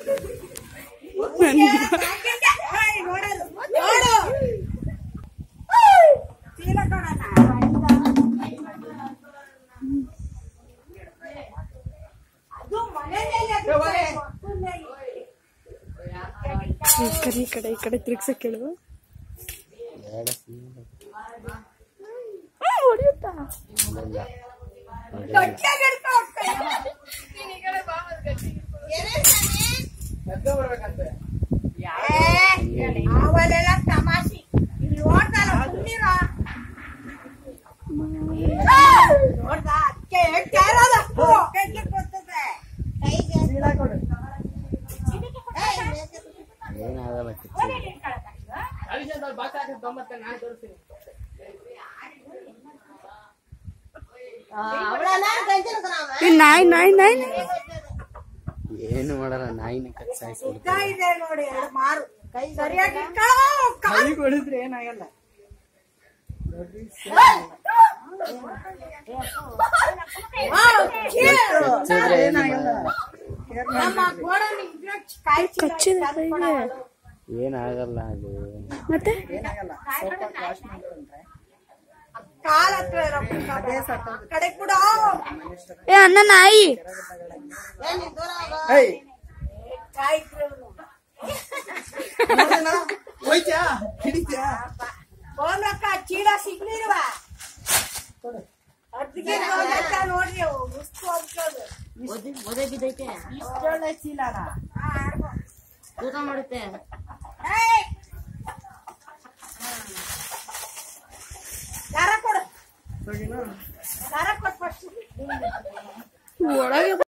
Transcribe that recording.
ಈ ಕಡೆ ಈ ಕಡೆ ಈ ಕಡೆ ತಿರ್ಗ್ಸಕ್ ಹೇಳು ಬೇಡ ಹೊಡಿಯುತ್ತಾ ಅವಳೆಲ್ಲ ತಮಾಷೆ ಇಲ್ಲಿ ನೋಡ್ದಲ್ಲ ಸುಮ್ಮನಿರ ನೋಡ್ದ ಅದಕ್ಕೆ ಹೇಳ್ತಾ ಇರೋದು ಕೈಗೆ ಕೊಡ್ತದೆ ಕೈಗೆ ಏನಾಗಲ್ಲ ಕಿಚ್ಚು ಈ ನಾಯಿ ನಾಯಿ ನಾಯಿ ನಾಯಿ. ಏನು ಮಾಡಲ್ಲ ನಾಯಿನ ಕಚ್ಚ ಉದ್ದ ಇದೆ ನೋಡಿ ಎರಡು ಮಾರು ಕೈ ಸರಿಯಾಗಿ ಇಟ್ಕೊಳ್ಳೋ, ಕಾಲು ಹೊಡಿದ್ರೆ ಏನಾಗಲ್ಲ ಕಚ್ಚಿದ್ರೆ ಏನು ಮಾಡಲ್ಲ ನಮ್ಮ ಗೋಡನ್ ಇದ್ರೆ ಕಾಯಿ ಚೀಲ ಕಚ್ಚಿದೆ ತಂದು ಕೈಗೆ ಕೊಡೋದು. ಏನಾಗಲ್ಲ ಅದು ಮತ್ತೆ ಏನಾಗಲ್ಲ ಸ್ವಲ್ಪ ವಾಶ್ ಮಾಡ್ಕೊಂಡ್ರೆ ಕಾಲ್ ಹತ್ರ ಇರೋ ಪುಕ್ಕ. ಕಡೆ ಕೂಡ ಏ ಅಣ್ಣ ನಾಯಿ ಏಯ್ ಕಾಯಿ ಇಟ್ರು. ಹೋಯ್ತ್ಯಾ ಹಿಡಿತ್ಯಾ ಫೋನ್ ರೊಕ್ಕ ಚೀಲ ಸಿಗ್ಲಿಲ್ವ ಅದ್ಕೆ ನೋಡ್ಬೇಕ ನೋಡ್ರಿ ಅವು ಮುಸ್ಕು ಅಂದ್ಕೊಂಡು. ಇಷ್ಟೊಳ್ಳೆ ಚೀಲನ ಏಯ್! ದಾರ ಕೊಡು ದಾರ ಕೊಟ್ಟು ಫಸ್ಟ್ ಒಳಗೆ